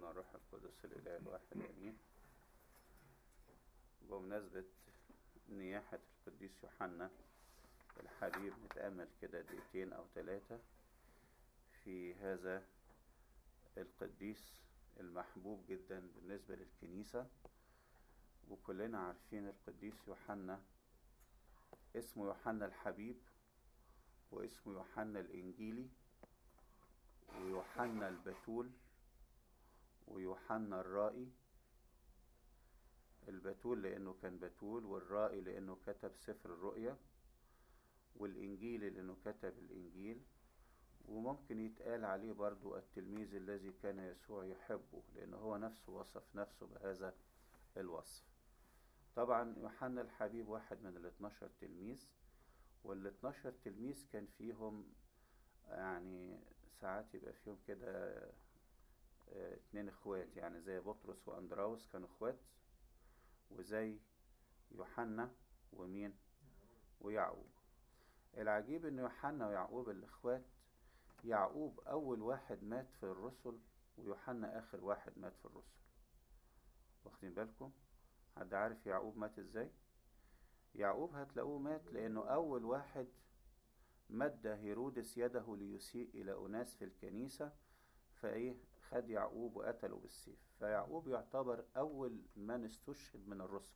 والروح القدس الإله الواحد آمين بمناسبة نياحة القديس يوحنا الحبيب نتأمل كده دقيقتين أو ثلاثة في هذا القديس المحبوب جدا بالنسبة للكنيسة وكلنا عارفين القديس يوحنا اسمه يوحنا الحبيب واسمه يوحنا الإنجيلي ويوحنا البتول ويوحنا الرائي البتول لأنه كان بتول والرائي لأنه كتب سفر الرؤيا والإنجيل لأنه كتب الإنجيل وممكن يتقال عليه برضو التلميذ الذي كان يسوع يحبه لأنه هو نفسه وصف نفسه بهذا الوصف طبعا يوحنا الحبيب واحد من الاثناشر تلميذ والاثناشر تلميذ كان فيهم يعني ساعات يبقى فيهم كده اتنين اخوات يعني زي بطرس واندراوس كانوا اخوات وزي يوحنا ومين ويعقوب العجيب ان يوحنا ويعقوب الاخوات يعقوب اول واحد مات في الرسل ويوحنا اخر واحد مات في الرسل واخدين بالكم حد عارف يعقوب مات ازاي يعقوب هتلاقوه مات لانه اول واحد مد هيرودس يده ليسيء الى اناس في الكنيسه فايه خد يعقوب وقتله بالسيف فيعقوب يعتبر اول من استشهد من الرسل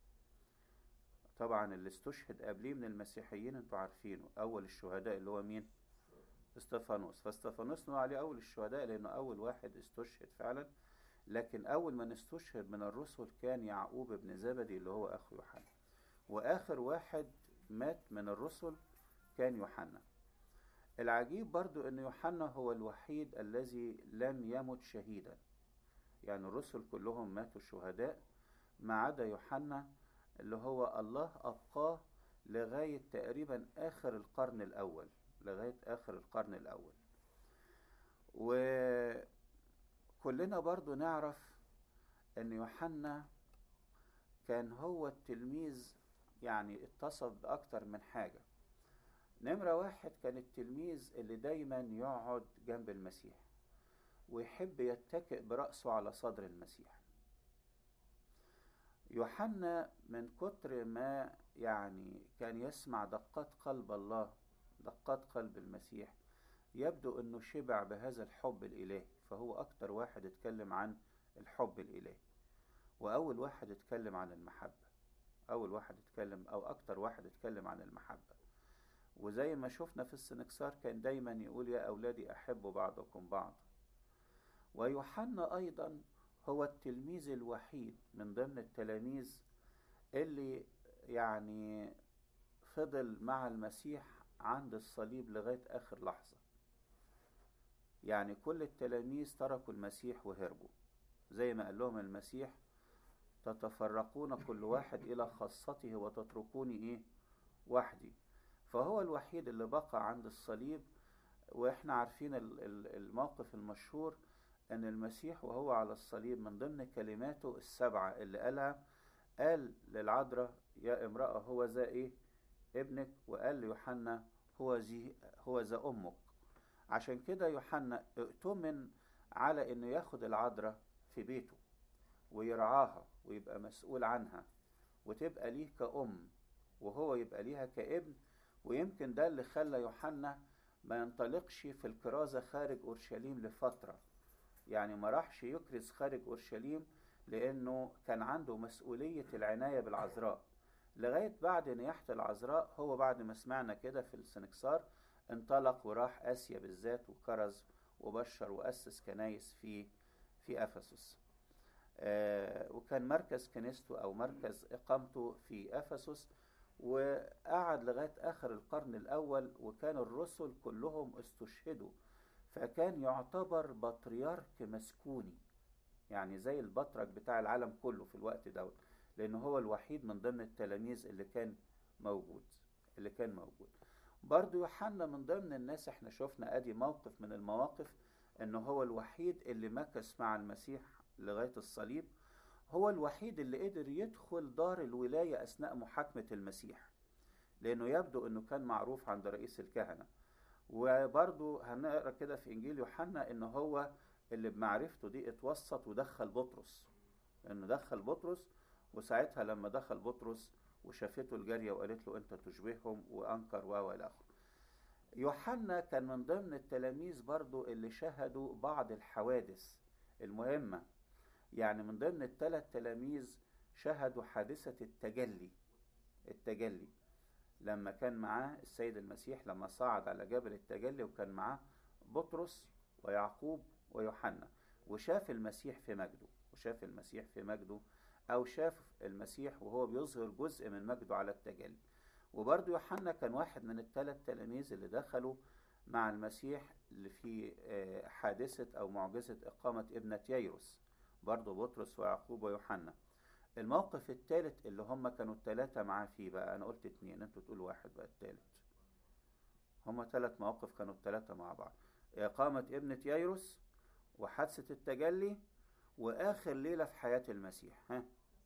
طبعا اللي استشهد قبليه من المسيحيين انتوا عارفينه اول الشهداء اللي هو مين استفانوس فاستفانوس نقول عليه اول الشهداء لانه اول واحد استشهد فعلا لكن اول من استشهد من الرسل كان يعقوب بن زبدي اللي هو اخو يوحنا واخر واحد مات من الرسل كان يوحنا العجيب برضو ان يوحنا هو الوحيد الذي لم يمت شهيدا يعني الرسل كلهم ماتوا شهداء ما عدا يوحنا اللي هو الله أبقاه لغاية تقريبا آخر القرن الأول لغاية آخر القرن الأول وكلنا برضو نعرف أن يوحنا كان هو التلميذ يعني اتصف بأكتر من حاجة نمرة واحد كان التلميذ اللي دايما يقعد جنب المسيح ويحب يتكئ برأسه على صدر المسيح يوحنا من كتر ما يعني كان يسمع دقات قلب الله دقات قلب المسيح يبدو انه شبع بهذا الحب الالهي فهو اكتر واحد اتكلم عن الحب الالهي واول واحد اتكلم عن المحبة اول واحد اتكلم او اكتر واحد اتكلم عن المحبة وزي ما شفنا في السنكسار كان دايما يقول يا اولادي احبوا بعضكم بعض ويوحنا ايضا هو التلميذ الوحيد من ضمن التلاميذ اللي يعني فضل مع المسيح عند الصليب لغاية آخر لحظة يعني كل التلاميذ تركوا المسيح وهربوا زي ما قال لهم المسيح تتفرقون كل واحد إلى خاصته وتتركوني إيه وحدي فهو الوحيد اللي بقى عند الصليب وإحنا عارفين الموقف المشهور أن المسيح وهو على الصليب من ضمن كلماته السبعة اللي قالها قال للعذراء يا امرأة هو ذا إيه ابنك وقال ليوحنا هو زي هو ذا أمك عشان كده يوحنا اؤتمن على إنه ياخد العذراء في بيته ويرعاها ويبقى مسؤول عنها وتبقى ليه كأم وهو يبقى ليها كابن ويمكن ده اللي خلى يوحنا ما ينطلقش في الكرازة خارج أورشليم لفترة يعني ما راحش يكرز خارج اورشليم لانه كان عنده مسؤوليه العنايه بالعذراء لغايه بعد نياحه العذراء هو بعد ما سمعنا كده في السنكسار انطلق وراح اسيا بالذات وكرز وبشر واسس كنايس في في افسس آه وكان مركز كنيسته او مركز اقامته في افسس وقعد لغايه اخر القرن الاول وكان الرسل كلهم استشهدوا فكان يعتبر بطريرك مسكوني يعني زي البطرك بتاع العالم كله في الوقت دوت لأنه هو الوحيد من ضمن التلاميذ اللي كان موجود اللي كان موجود برضو يوحنا من ضمن الناس احنا شفنا ادي موقف من المواقف انه هو الوحيد اللي مكث مع المسيح لغاية الصليب هو الوحيد اللي قدر يدخل دار الولاية اثناء محاكمة المسيح لانه يبدو انه كان معروف عند رئيس الكهنة وبرضو هنقرا كده في انجيل يوحنا ان هو اللي بمعرفته دي اتوسط ودخل بطرس انه دخل بطرس وساعتها لما دخل بطرس وشافته الجارية وقالت له انت تشبههم وانكر و الى اخره يوحنا كان من ضمن التلاميذ برضو اللي شهدوا بعض الحوادث المهمة يعني من ضمن الثلاث تلاميذ شهدوا حادثة التجلي التجلي لما كان معاه السيد المسيح لما صعد على جبل التجلي وكان معاه بطرس ويعقوب ويوحنا وشاف المسيح في مجده وشاف المسيح في مجده أو شاف المسيح وهو بيظهر جزء من مجده على التجلي وبرضه يوحنا كان واحد من الثلاث تلاميذ اللي دخلوا مع المسيح اللي في حادثة أو معجزة إقامة ابنة ييروس برضه بطرس ويعقوب ويوحنا الموقف الثالث اللي هم كانوا الثلاثة معاه فيه بقى أنا قلت اتنين أنتوا تقولوا واحد بقى الثالث هم ثلاث مواقف كانوا الثلاثة مع بعض إقامة ابنة ييروس وحادثة التجلي وآخر ليلة في حياة المسيح ها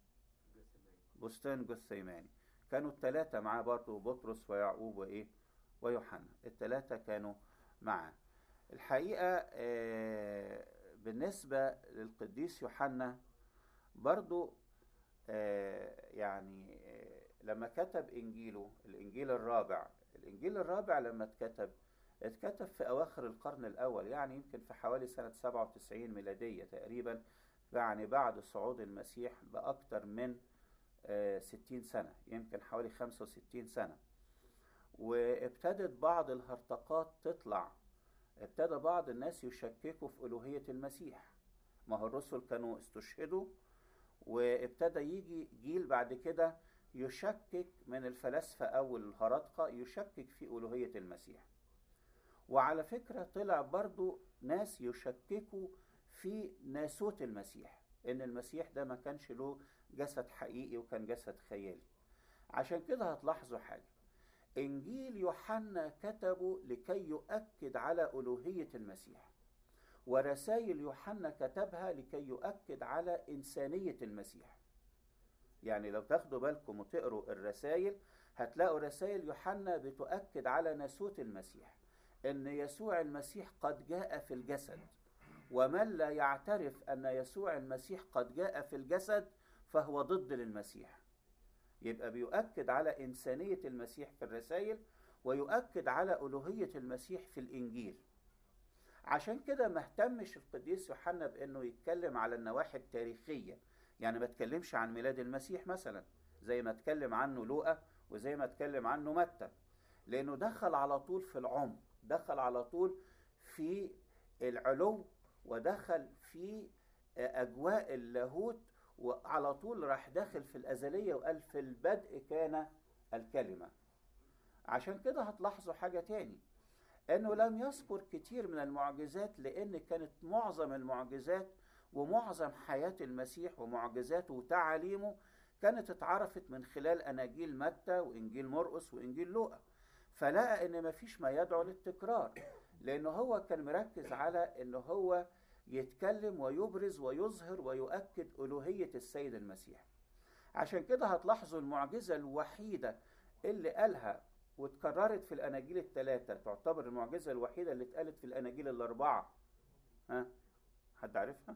بستان جثيماني كانوا الثلاثة معاه برضه بطرس ويعقوب وإيه ويوحنا الثلاثة كانوا معاه الحقيقة آه بالنسبة للقديس يوحنا برضه آه يعني آه لما كتب إنجيله الإنجيل الرابع الإنجيل الرابع لما اتكتب اتكتب في أواخر القرن الأول يعني يمكن في حوالي سنة 97 ميلادية تقريبا يعني بعد صعود المسيح بأكثر من ستين سنة يمكن حوالي خمسة وستين سنة وابتدت بعض الهرطقات تطلع ابتدى بعض الناس يشككوا في ألوهية المسيح ما هو الرسل كانوا استشهدوا وابتدى يجي جيل بعد كده يشكك من الفلاسفة أو الهرطقة يشكك في ألوهية المسيح وعلى فكرة طلع برضو ناس يشككوا في ناسوت المسيح ان المسيح ده ما كانش له جسد حقيقي وكان جسد خيالي عشان كده هتلاحظوا حاجة انجيل يوحنا كتبه لكي يؤكد على الوهية المسيح ورسائل يوحنا كتبها لكي يؤكد على إنسانية المسيح يعني لو تاخدوا بالكم وتقروا الرسائل هتلاقوا رسائل يوحنا بتؤكد على ناسوت المسيح ان يسوع المسيح قد جاء في الجسد ومن لا يعترف ان يسوع المسيح قد جاء في الجسد فهو ضد للمسيح يبقى بيؤكد على انسانيه المسيح في الرسائل ويؤكد على الوهيه المسيح في الانجيل عشان كده ما اهتمش القديس يوحنا بانه يتكلم على النواحي التاريخيه يعني ما اتكلمش عن ميلاد المسيح مثلا زي ما اتكلم عنه لوقا وزي ما اتكلم عنه متى لانه دخل على طول في العمق دخل على طول في العلو ودخل في اجواء اللاهوت وعلى طول راح داخل في الازليه وقال في البدء كان الكلمه عشان كده هتلاحظوا حاجه تاني انه لم يذكر كتير من المعجزات لان كانت معظم المعجزات ومعظم حياه المسيح ومعجزاته وتعاليمه كانت اتعرفت من خلال اناجيل متى وانجيل مرقس وانجيل لوقا فلقى ان مفيش ما يدعو للتكرار لان هو كان مركز على ان هو يتكلم ويبرز ويظهر ويؤكد الوهيه السيد المسيح عشان كده هتلاحظوا المعجزه الوحيده اللي قالها واتكررت في الاناجيل الثلاثه تعتبر المعجزه الوحيده اللي اتقالت في الاناجيل الاربعه ها حد عارفها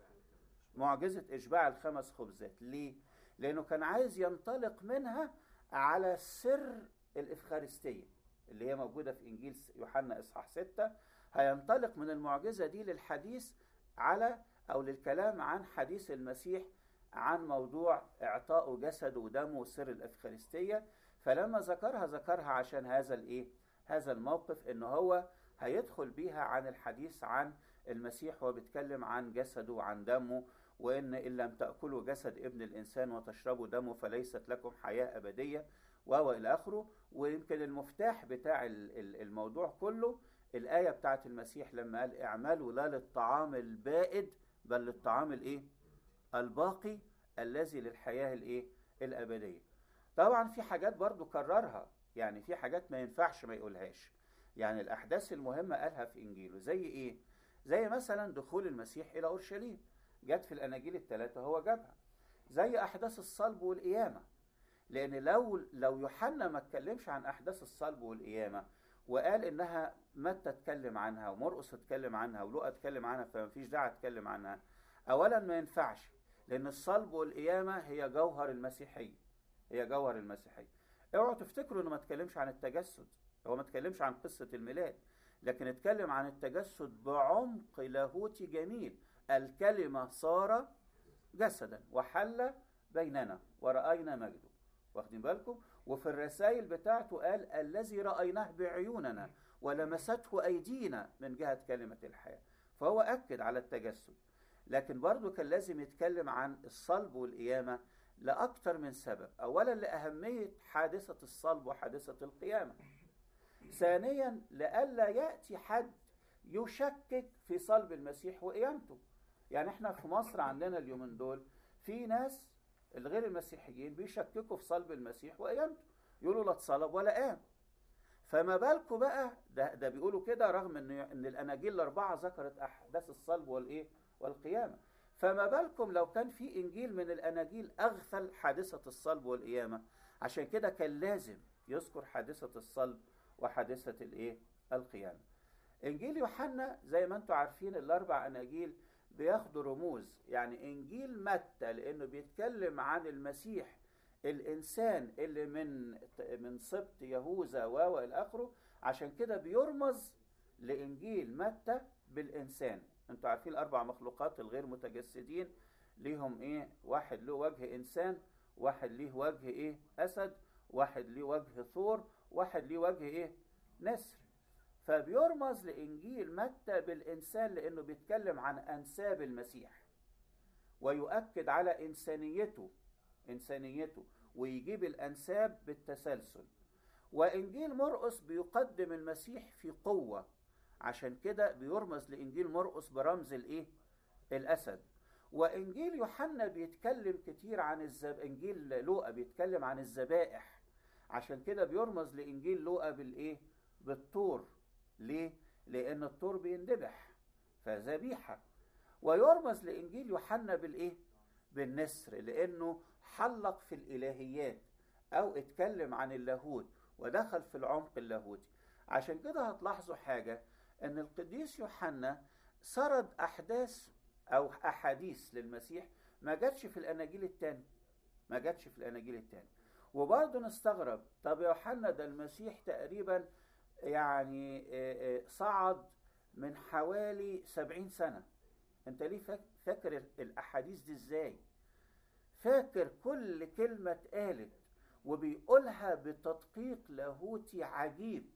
معجزه اشباع الخمس خبزات ليه لانه كان عايز ينطلق منها على سر الافخارستيه اللي هي موجوده في انجيل يوحنا اصحاح 6 هينطلق من المعجزه دي للحديث على او للكلام عن حديث المسيح عن موضوع اعطائه جسده ودمه وسر الافخارستيه فلما ذكرها ذكرها عشان هذا الايه هذا الموقف ان هو هيدخل بيها عن الحديث عن المسيح وهو بيتكلم عن جسده وعن دمه وان ان لم تاكلوا جسد ابن الانسان وتشربوا دمه فليست لكم حياه ابديه وهو الى اخره ويمكن المفتاح بتاع الموضوع كله الايه بتاعت المسيح لما قال اعملوا لا للطعام البائد بل للطعام الايه الباقي الذي للحياه الايه الابديه طبعا في حاجات برضو كررها يعني في حاجات ما ينفعش ما يقولهاش يعني الاحداث المهمه قالها في انجيله زي ايه زي مثلا دخول المسيح الى اورشليم جت في الاناجيل الثلاثه هو جابها زي احداث الصلب والقيامه لان لو لو يوحنا ما اتكلمش عن احداث الصلب والقيامه وقال انها متى اتكلم عنها ومرقس اتكلم عنها ولوقا اتكلم عنها فما فيش داعي اتكلم عنها اولا ما ينفعش لان الصلب والقيامه هي جوهر المسيحيه هي جوهر المسيحيه اوعوا تفتكروا انه ما اتكلمش عن التجسد هو ما اتكلمش عن قصه الميلاد لكن اتكلم عن التجسد بعمق لاهوتي جميل الكلمه صار جسدا وحل بيننا ورأينا مجده واخدين بالكم وفي الرسائل بتاعته قال الذي رأيناه بعيوننا ولمسته أيدينا من جهة كلمة الحياة فهو أكد على التجسد لكن برضه كان لازم يتكلم عن الصلب والقيامة لأكثر من سبب أولا لأهمية حادثة الصلب وحادثة القيامة ثانيا لئلا يأتي حد يشكك في صلب المسيح وقيامته يعني احنا في مصر عندنا اليومين دول في ناس الغير المسيحيين بيشككوا في صلب المسيح وقيامته يقولوا لا اتصلب ولا قام فما بالكم بقى ده ده بيقولوا كده رغم ان ان الاناجيل الاربعه ذكرت احداث الصلب والايه والقيامه فما بالكم لو كان في انجيل من الاناجيل اغفل حادثه الصلب والقيامه عشان كده كان لازم يذكر حادثه الصلب وحادثه الايه القيامه انجيل يوحنا زي ما انتم عارفين الاربع اناجيل بياخدوا رموز يعني انجيل متى لانه بيتكلم عن المسيح الانسان اللي من من سبط يهوذا و الى اخره عشان كده بيرمز لانجيل متى بالانسان انتوا عارفين الاربع مخلوقات الغير متجسدين ليهم ايه واحد له وجه انسان واحد ليه وجه ايه اسد واحد ليه وجه ثور واحد ليه وجه ايه نسر فبيرمز لانجيل متى بالانسان لانه بيتكلم عن انساب المسيح ويؤكد على انسانيته انسانيته ويجيب الانساب بالتسلسل وانجيل مرقس بيقدم المسيح في قوه عشان كده بيرمز لانجيل مرقس برمز الايه الاسد وانجيل يوحنا بيتكلم كتير عن الزب... انجيل لوقا بيتكلم عن الذبائح عشان كده بيرمز لانجيل لوقا بالايه بالطور ليه لان الطور بيندبح فذبيحه ويرمز لانجيل يوحنا بالايه بالنسر لانه حلق في الالهيات او اتكلم عن اللاهوت ودخل في العمق اللاهوتي عشان كده هتلاحظوا حاجه ان القديس يوحنا سرد احداث او احاديث للمسيح ما جاتش في الاناجيل التاني ما جاتش في الاناجيل التاني وبرضه نستغرب طب يا يوحنا ده المسيح تقريبا يعني صعد من حوالي سبعين سنة انت ليه فاكر الاحاديث دي ازاي فاكر كل كلمة اتقالت وبيقولها بتدقيق لاهوتي عجيب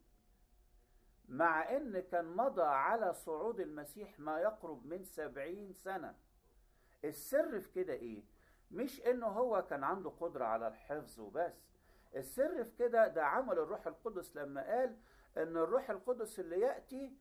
مع ان كان مضى على صعود المسيح ما يقرب من سبعين سنة السر في كده ايه مش انه هو كان عنده قدرة على الحفظ وبس السر في كده ده عمل الروح القدس لما قال ان الروح القدس اللي يأتي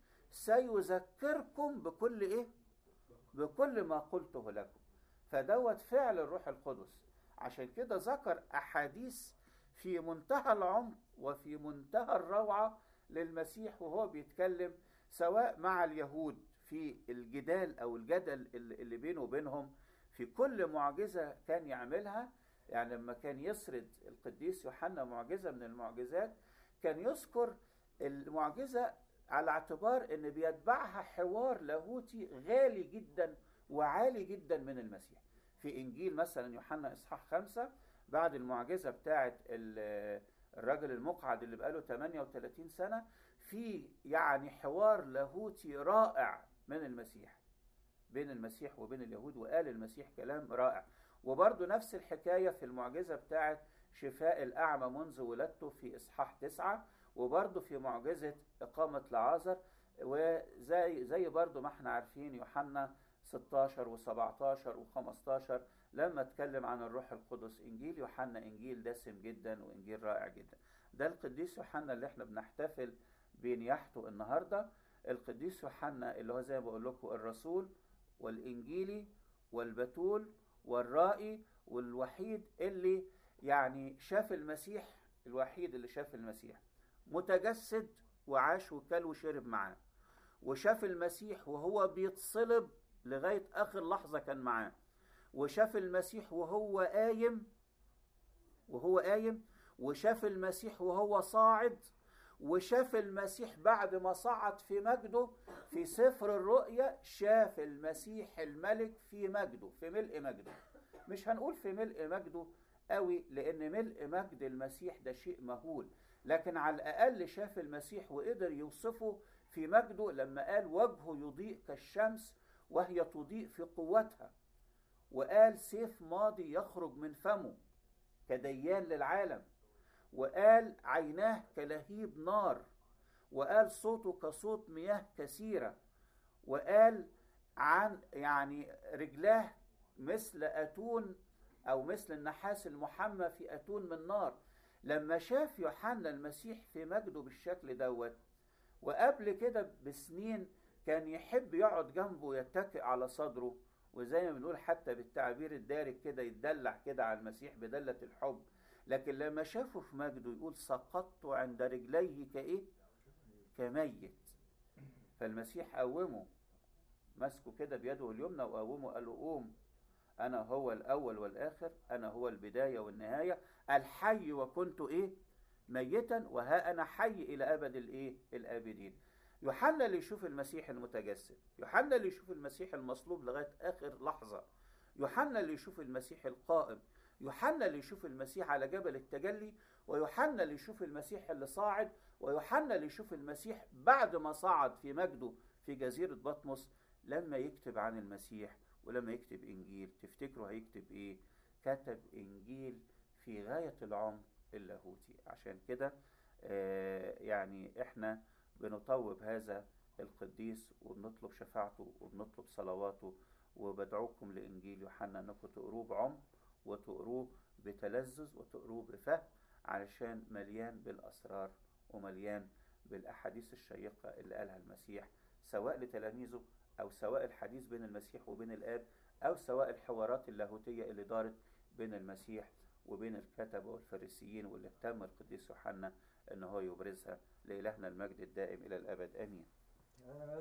سيذكركم بكل ايه بكل ما قلته لكم فدوت فعل الروح القدس عشان كده ذكر احاديث في منتهى العمق وفي منتهى الروعه للمسيح وهو بيتكلم سواء مع اليهود في الجدال او الجدل اللي بينه وبينهم في كل معجزه كان يعملها يعني لما كان يسرد القديس يوحنا معجزه من المعجزات كان يذكر المعجزه على اعتبار ان بيتبعها حوار لاهوتي غالي جدا وعالي جدا من المسيح في انجيل مثلا يوحنا اصحاح خمسة بعد المعجزه بتاعه الراجل المقعد اللي بقاله 38 سنه في يعني حوار لاهوتي رائع من المسيح بين المسيح وبين اليهود وقال المسيح كلام رائع وبرضه نفس الحكايه في المعجزه بتاعه شفاء الاعمى منذ ولادته في اصحاح تسعة وبرضه في معجزه اقامه لعازر وزي زي برضه ما احنا عارفين يوحنا 16 و17 و15 لما اتكلم عن الروح القدس انجيل يوحنا انجيل دسم جدا وانجيل رائع جدا ده القديس يوحنا اللي احنا بنحتفل بنياحته النهارده القديس يوحنا اللي هو زي ما بقول لكم الرسول والانجيلي والبتول والرائي والوحيد اللي يعني شاف المسيح الوحيد اللي شاف المسيح متجسد وعاش وكل وشرب معاه وشاف المسيح وهو بيتصلب لغاية آخر لحظة كان معاه وشاف المسيح وهو قايم وهو قايم وشاف المسيح وهو صاعد وشاف المسيح بعد ما صعد في مجده في سفر الرؤيا شاف المسيح الملك في مجده في ملء مجده مش هنقول في ملء مجده قوي لان ملء مجد المسيح ده شيء مهول لكن على الاقل شاف المسيح وقدر يوصفه في مجده لما قال وجهه يضيء كالشمس وهي تضيء في قوتها وقال سيف ماضي يخرج من فمه كديان للعالم وقال عيناه كلهيب نار وقال صوته كصوت مياه كثيرة وقال عن يعني رجلاه مثل أتون أو مثل النحاس المحمى في أتون من نار لما شاف يوحنا المسيح في مجده بالشكل دوت وقبل كده بسنين كان يحب يقعد جنبه يتكئ على صدره وزي ما بنقول حتى بالتعبير الدارج كده يتدلع كده على المسيح بدلة الحب لكن لما شافه في مجده يقول سقطت عند رجليه كايه كميت فالمسيح قومه مسكه كده بيده اليمنى وقومه قال له قوم انا هو الاول والاخر انا هو البدايه والنهايه الحي وكنت ايه ميتا وها انا حي الى ابد الايه الابدين يوحنا اللي يشوف المسيح المتجسد يوحنا اللي يشوف المسيح المصلوب لغايه اخر لحظه يوحنا اللي يشوف المسيح القائم يوحنا اللي يشوف المسيح على جبل التجلي ويوحنا اللي يشوف المسيح اللي صاعد ويوحنا اللي يشوف المسيح بعد ما صعد في مجده في جزيرة بطمس لما يكتب عن المسيح ولما يكتب إنجيل تفتكروا هيكتب إيه كتب إنجيل في غاية العمق اللاهوتي عشان كده آه يعني إحنا بنطوب هذا القديس وبنطلب شفاعته وبنطلب صلواته وبدعوكم لإنجيل يوحنا أنكم تقروه بعمق وتقروه بتلذذ وتقروه بفهم علشان مليان بالأسرار ومليان بالأحاديث الشيقة اللي قالها المسيح سواء لتلاميذه أو سواء الحديث بين المسيح وبين الآب أو سواء الحوارات اللاهوتية اللي دارت بين المسيح وبين الكتبة والفريسيين واللي اهتم القديس يوحنا ان هو يبرزها لإلهنا المجد الدائم إلى الأبد آمين